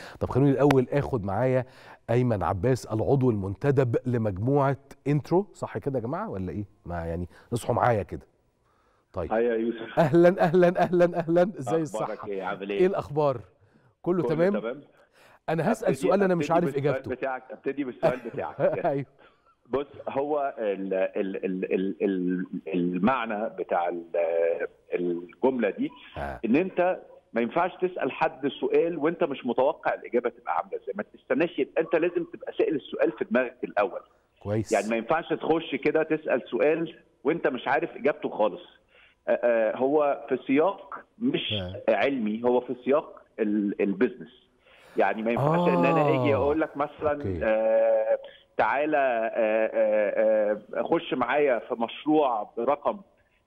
طب خلوني الاول اخد معايا ايمن عباس العضو المنتدب لمجموعه انترو صح كده يا جماعه ولا ايه ما يعني اصحوا معايا كده طيب هيا يا يوسف اهلا اهلا اهلا اهلا ازاي اخبارك الصحه ايه عامل ايه ايه الاخبار كله كله تمام تمام انا هسال أبتدي- سؤال انا مش أبتدي عارف بالسؤال اجابته بتاعك ابتدي بالسؤال بتاعك ايوه بص هو ال ال ال ال ال المعنى بتاع ال- الجمله دي ها. ان انت ما ينفعش تسال حد سؤال وانت مش متوقع الاجابه تبقى عامله ازاي ما تستناش يبقى انت لازم تبقى سائل السؤال في دماغك الاول كويس يعني ما ينفعش تخش كده تسال سؤال وانت مش عارف اجابته خالص آه، آه، هو في سياق مش آه. علمي هو في سياق ال- البيزنس يعني ما ينفعش ان انا اجي آه. اقول لك مثلا أوكي. آه تعالى آه، آه، آه، خش معايا في مشروع برقم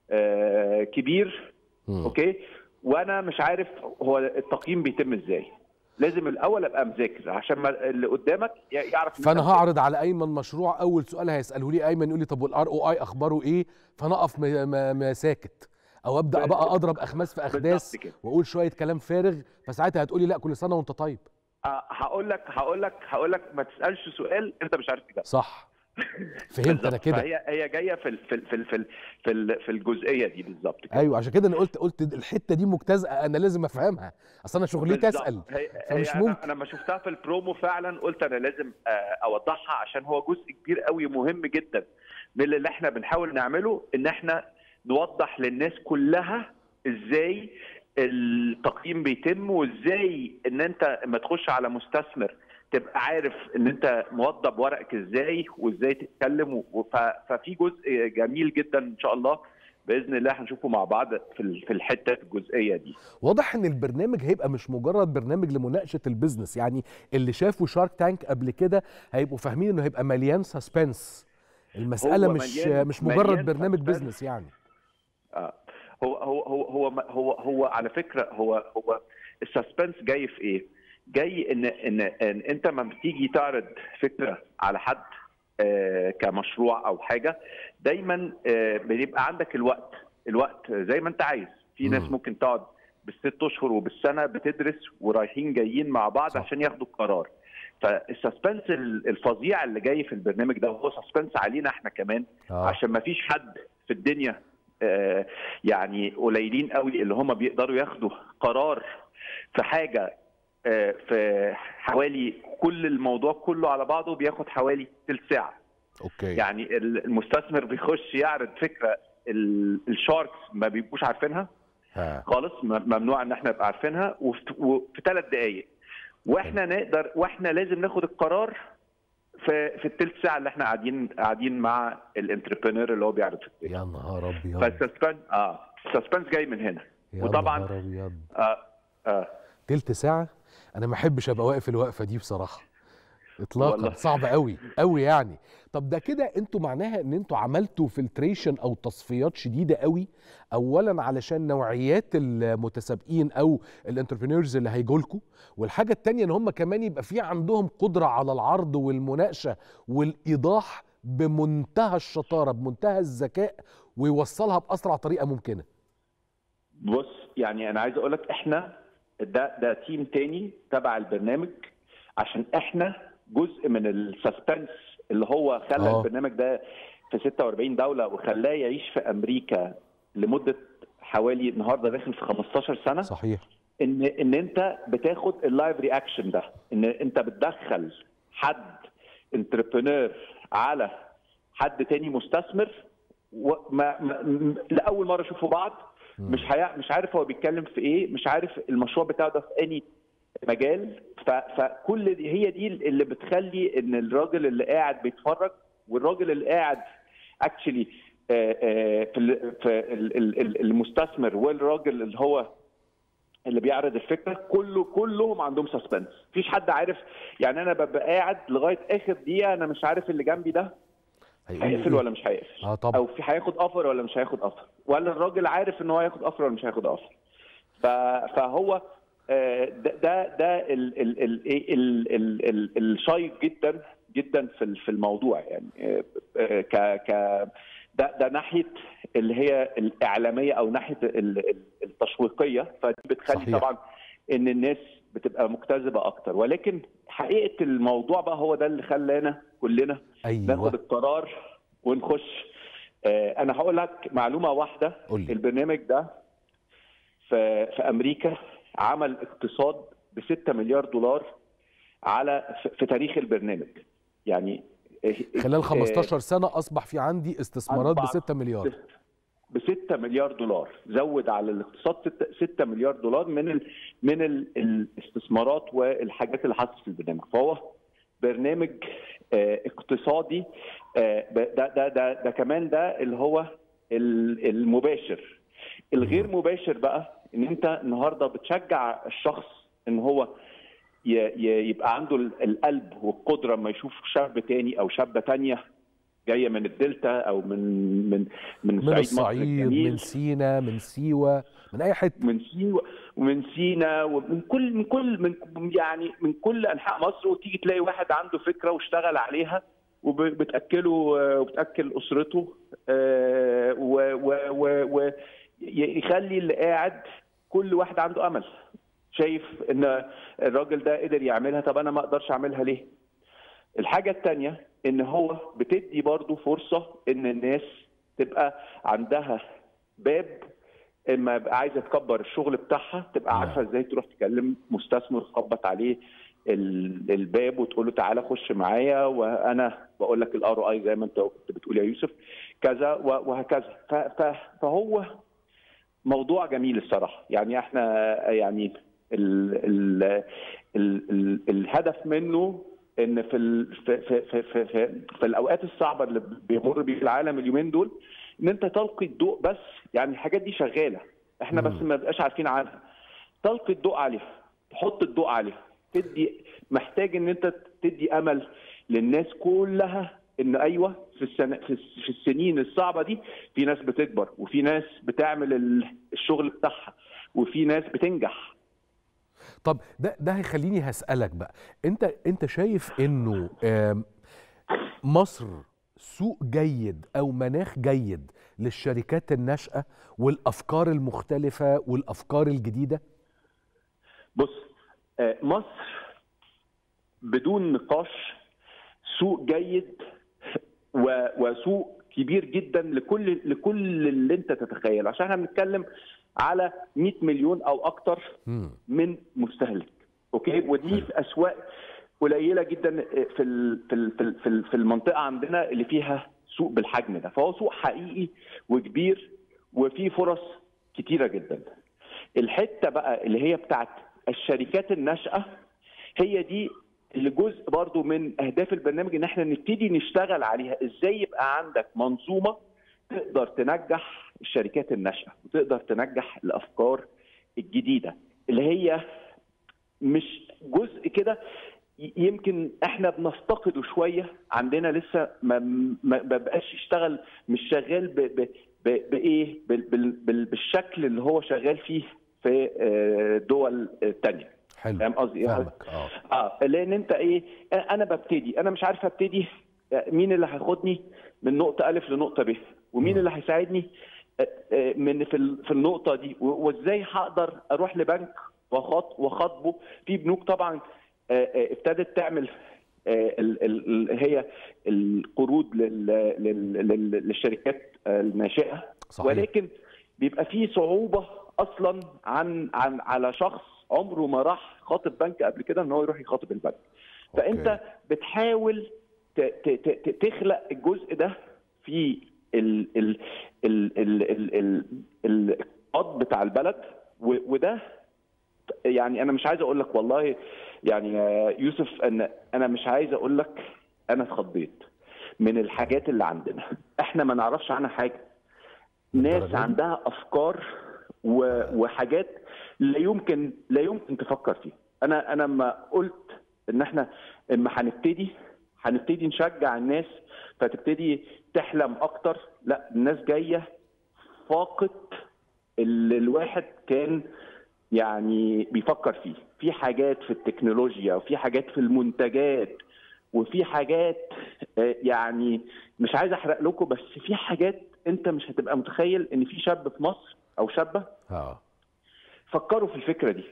آه، كبير مم. اوكي وانا مش عارف هو التقييم بيتم ازاي لازم الاول ابقى مذاكر عشان ما اللي قدامك يعرف إن فانا أنت هعرض على ايمن مشروع اول سؤال هيساله لي ايمن يقول لي طب والار او اي اخباره ايه فانا اقف م- م- م- ساكت او ابدا بالظبط. بقى اضرب اخماس في احداث بالظبط كده. واقول شويه كلام فارغ فساعتها هتقولي لا كل سنه وانت طيب آه، هقول لك هقول لك هقول لك ما تسالش سؤال انت مش عارف تجاوب صح فهمت انا بالظبط. كده فهي هي جايه في ال- في ال- في ال- في ال- في ال- في الجزئيه دي بالظبط كده ايوه عشان كده انا قلت قلت الحته دي مجتزأه انا لازم افهمها اصل انا شغلتي بالظبط. اسال هي فمش هي أنا, ممكن. انا لما شفتها في البرومو فعلا قلت انا لازم آه، اوضحها عشان هو جزء كبير قوي مهم جدا من اللي احنا بنحاول نعمله ان احنا نوضح للناس كلها ازاي التقييم بيتم وازاي ان انت لما تخش على مستثمر تبقى عارف ان انت موضب ورقك ازاي وازاي تتكلم و- ف- ففي جزء جميل جدا ان شاء الله باذن الله هنشوفه مع بعض في ال- في الحته الجزئيه دي واضح ان البرنامج هيبقى مش مجرد برنامج لمناقشه البيزنس يعني اللي شافوا شارك تانك قبل كده هيبقوا فاهمين انه هيبقى مليان سسبنس المساله هو مش مليان- مش مجرد مليان برنامج suspense. بيزنس يعني آه. هو هو هو هو هو هو على فكره هو هو السسبنس جاي في ايه؟ جاي ان ان ان انت لما بتيجي تعرض فكره على حد آه كمشروع او حاجه دايما آه بيبقى عندك الوقت الوقت زي ما انت عايز في ناس مم. ممكن تقعد بالست اشهر وبالسنه بتدرس ورايحين جايين مع بعض صح. عشان ياخدوا القرار فالسسبنس الفظيع اللي جاي في البرنامج ده هو سسبنس علينا احنا كمان آه. عشان ما فيش حد في الدنيا آه، يعني قليلين قوي اللي هم بيقدروا ياخدوا قرار في حاجه آه، في حوالي كل الموضوع كله على بعضه بياخد حوالي تلت ساعه اوكي يعني المستثمر بيخش يعرض فكره ال- الشاركس ما بيبقوش عارفينها ها. خالص م- ممنوع ان احنا نبقى عارفينها وفي- وفي ثلاث دقائق واحنا نقدر واحنا لازم ناخد القرار في في الثلث ساعه اللي احنا قاعدين قاعدين مع الانتربرينور اللي هو بيعرض فكرته يا نهار ابيض فالسسبنس اه السسبنس جاي من هنا يا وطبعا نهار ابيض آه آه تلت ساعه انا ما احبش ابقى واقف الوقفه دي بصراحه اطلاقا والله. صعب قوي قوي يعني طب ده كده انتوا معناها ان انتوا عملتوا فلتريشن او تصفيات شديده قوي اولا علشان نوعيات المتسابقين او الانتربرينورز اللي هيجوا لكم والحاجه التانية ان هم كمان يبقى في عندهم قدره على العرض والمناقشه والايضاح بمنتهى الشطاره بمنتهى الذكاء ويوصلها باسرع طريقه ممكنه بص يعني انا عايز اقول لك احنا ده ده تيم تاني تبع البرنامج عشان احنا جزء من السسبنس اللي هو خلى آه. البرنامج ده في 46 دوله وخلاه يعيش في امريكا لمده حوالي النهارده داخل في 15 سنه صحيح ان ان انت بتاخد اللايف رياكشن ده ان انت بتدخل حد انتربرينور على حد تاني مستثمر وما ما م- لاول مره يشوفوا بعض مش هيع... مش عارف هو بيتكلم في ايه مش عارف المشروع بتاعه ده في اني مجال ف... فكل دي هي دي اللي بتخلي ان الراجل اللي قاعد بيتفرج والراجل اللي قاعد اكشلي في ال- في ال- ال- ال- المستثمر والراجل اللي هو اللي بيعرض الفكره كله كلهم عندهم سسبنس مفيش حد عارف يعني انا ببقى قاعد لغايه اخر دقيقه انا مش عارف اللي جنبي ده هيقول هيقفل إيه؟ ولا مش هيقفل اه طبعا او في هياخد اوفر ولا مش هياخد اوفر ولا الراجل عارف ان هو هياخد اوفر ولا مش هياخد اوفر ف- فهو آه، ده ده ده ال- ال- ال- إيه ال- ال- ال- الشيق جدا جدا في ال- في الموضوع يعني آه، آه، ك ك ده ده ناحيه اللي هي الاعلاميه او ناحيه ال- ال- التشويقيه فدي بتخلي صحيح. طبعا ان الناس بتبقى مجتذبه اكتر ولكن حقيقه الموضوع بقى هو ده اللي خلانا كلنا ناخد ايوه القرار ونخش آه، انا هقول لك معلومه واحده قول لي. البرنامج ده في في امريكا عمل اقتصاد ب 6 مليار دولار على في- في تاريخ البرنامج يعني آه، خلال آه، 15 سنه اصبح في عندي استثمارات ب أربعة- 6 مليار ب 6 مليار دولار زود على الاقتصاد 6 مليار دولار من ال من ال الاستثمارات والحاجات اللي حصلت في البرنامج فهو برنامج آه، اقتصادي آه، ب- ده ده ده ده كمان ده اللي هو ال- المباشر الغير مباشر بقى ان انت النهارده بتشجع الشخص ان هو ي- ي- يبقى عنده ال- القلب والقدره لما يشوف شاب تاني او شابه تانيه جايه من الدلتا او من من من, من صعيد مصر الصعيد الجميل، من سينا من سيوه من اي حته من سيوة ومن سينا ومن كل من كل من يعني من كل انحاء مصر وتيجي تلاقي واحد عنده فكره واشتغل عليها وبتاكله آه، وبتاكل اسرته آه، و- و- و- و- ي- يخلي اللي قاعد كل واحد عنده امل شايف ان الراجل ده قدر يعملها طب انا ما اقدرش اعملها ليه؟ الحاجه الثانيه ان هو بتدي برضو فرصه ان الناس تبقى عندها باب اما يبقى عايزه تكبر الشغل بتاعها تبقى نعم. عارفه ازاي تروح تكلم مستثمر تخبط عليه ال- الباب وتقول له تعالى خش معايا وانا بقول لك الار اي زي ما انت كنت بتقول يا يوسف كذا و- وهكذا ف- ف- فهو موضوع جميل الصراحه يعني احنا يعني ال ال ال ال الهدف منه ان في ال في في في, في, في, في الاوقات الصعبه اللي بيمر بيها العالم اليومين دول ان انت تلقي الضوء بس يعني الحاجات دي شغاله احنا بس مم. ما بقاش عارفين عنها تلقي الضوء عليها تحط الضوء عليها تدي محتاج ان انت تدي امل للناس كلها ان ايوه في السنة في الس- في السنين الصعبه دي في ناس بتكبر وفي ناس بتعمل ال- الشغل بتاعها وفي ناس بتنجح طب ده ده هيخليني هسألك بقى انت انت شايف انه آم، مصر سوق جيد او مناخ جيد للشركات الناشئة والافكار المختلفة والافكار الجديدة بص آه، مصر بدون نقاش سوق جيد و- وسوق كبير جدا لكل لكل اللي انت تتخيله عشان احنا بنتكلم على 100 مليون او اكتر مم. من مستهلك اوكي ودي في اسواق قليله جدا في ال- في ال- في ال- في ال- في المنطقه عندنا اللي فيها سوق بالحجم ده فهو سوق حقيقي وكبير وفيه فرص كتيره جدا الحته بقى اللي هي بتاعت الشركات الناشئه هي دي اللي جزء برضو من اهداف البرنامج ان احنا نبتدي نشتغل عليها ازاي يبقى عندك منظومه تقدر تنجح الشركات الناشئه وتقدر تنجح الافكار الجديده اللي هي مش جزء كده ي- يمكن احنا بنفتقده شويه عندنا لسه ما ما ما بقاش يشتغل مش شغال ب ب ب بايه بال بال بال بالشكل اللي هو شغال فيه في آه، دول آه، تانية حلو فاهم قصدي ايه؟ فاهمك اه اه لان انت ايه انا ببتدي انا مش عارف ابتدي مين اللي هياخدني من نقطه الف لنقطه ب ومين مم. اللي هيساعدني آه، آه، من في ال- في النقطه دي و- وازاي هقدر اروح لبنك واخاط- واخاطبه في بنوك طبعا آه، آه، ابتدت تعمل آه، ال- ال- ال- هي القروض لل- لل- لل- للشركات آه، الناشئه صحيح ولكن بيبقى في صعوبه اصلا عن عن على شخص عمره ما راح خاطب بنك قبل كده ان هو يروح يخاطب البنك فانت أوكي. بتحاول ت- ت- ت- ت- تخلق الجزء ده في ال ال ال ال ال ال الاقتصاد بتاع البلد و- وده يعني انا مش عايز اقول لك والله يعني يا يوسف ان انا مش عايز اقول لك انا اتخضيت من الحاجات اللي عندنا احنا ما نعرفش عنها حاجه ناس للدرجة دي؟ عندها افكار و- وحاجات لا يمكن لا يمكن تفكر فيها انا انا لما قلت ان احنا اما هنبتدي هنبتدي نشجع الناس فتبتدي تحلم اكتر لا الناس جايه فاقد اللي الواحد كان يعني بيفكر فيه في حاجات في التكنولوجيا وفي حاجات في المنتجات وفي حاجات آه، يعني مش عايز احرق لكم بس في حاجات انت مش هتبقى متخيل ان في شاب في مصر او شابه اه فكروا في الفكره دي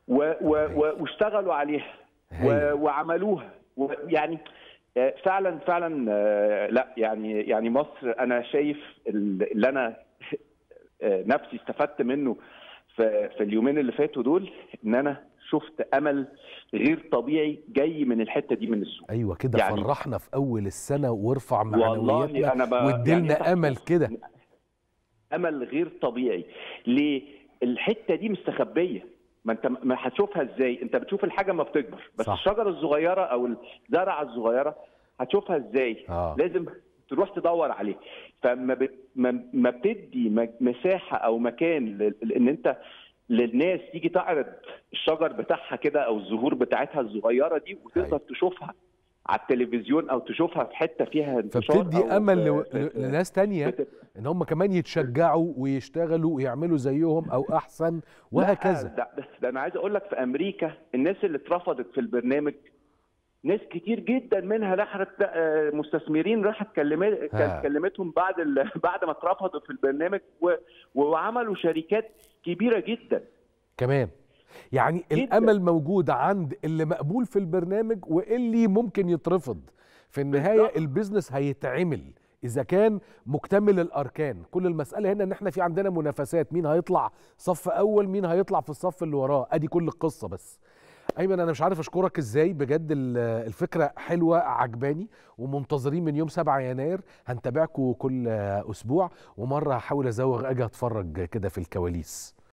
و و و واشتغلوا عليها و هايل. وعملوها و- يعني آه، فعلا فعلا آه، لا يعني يعني مصر انا شايف ال- اللي انا آه، نفسي استفدت منه في في اليومين اللي فاتوا دول ان انا شفت امل غير طبيعي جاي من الحته دي من السوق ايوه كده يعني- فرحنا في اول السنه وارفع والله معنوياتنا انا ب... واديلنا يعني امل كده امل غير طبيعي ليه الحته دي مستخبيه ما انت ما هتشوفها ازاي انت بتشوف الحاجه ما بتكبر بس صح. صح. الشجره الصغيره او الزرعه الصغيره هتشوفها ازاي آه. لازم تروح تدور عليه فما بت... ما... ما بتدي م- مساحه او مكان ل... ان انت للناس تيجي تعرض الشجر بتاعها كده او الزهور بتاعتها الصغيره دي وتقدر أيوة. تشوفها على التلفزيون او تشوفها في حته فيها انتشار فبتدي أو امل في- لو- في- في- لناس تانية بت- ان هم كمان يتشجعوا ويشتغلوا ويعملوا زيهم او احسن وهكذا لا ده, ده, ده انا عايز اقول لك في امريكا الناس اللي اترفضت في البرنامج ناس كتير جدا منها راحت آه، مستثمرين راحت كلمت ها. كلمتهم بعد ال... بعد ما اترفضوا في البرنامج و... وعملوا شركات كبيره جدا كمان يعني جداً. الامل موجود عند اللي مقبول في البرنامج واللي ممكن يترفض في النهايه بالظبط. البيزنس هيتعمل اذا كان مكتمل الاركان كل المساله هنا ان احنا في عندنا منافسات مين هيطلع صف اول مين هيطلع في الصف اللي وراه ادي كل القصه بس ايمن انا مش عارف اشكرك ازاي بجد ال- الفكره حلوه عجباني ومنتظرين من يوم 7 يناير هنتابعكم كل اسبوع ومره هحاول ازوغ اجي اتفرج كده في الكواليس